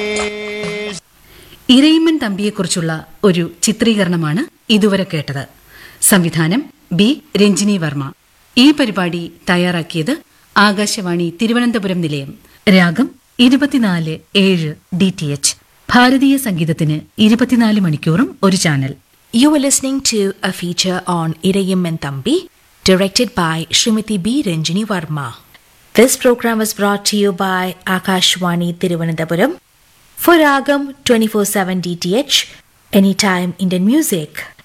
ഇരയിമ്മൻ തമ്പിയെക്കുറിച്ചുള്ള ഒരു ചിത്രീകരണമാണ് ഇതുവരെ കേട്ടത് സംവിധാനം ബി രഞ്ജിനി വർമ്മ ഈ പരിപാടി തയ്യാറാക്കിയത് ആകാശവാണി തിരുവനന്തപുരം നിലയം രാഗം ഇരുപത്തിനാല് ഏഴ് ഡി ടി എച്ച് ഭാരതീയ സംഗീതത്തിന് ഇരുപത്തിനാല് മണിക്കൂറും ഒരു channel You were listening to a feature on Irayim and Thambi, directed by Srimati B. Ranjini Varma. This program was brought to you by Akashwani Tiruvananthapuram for Ragam 24-7 DTH, anytime Indian music.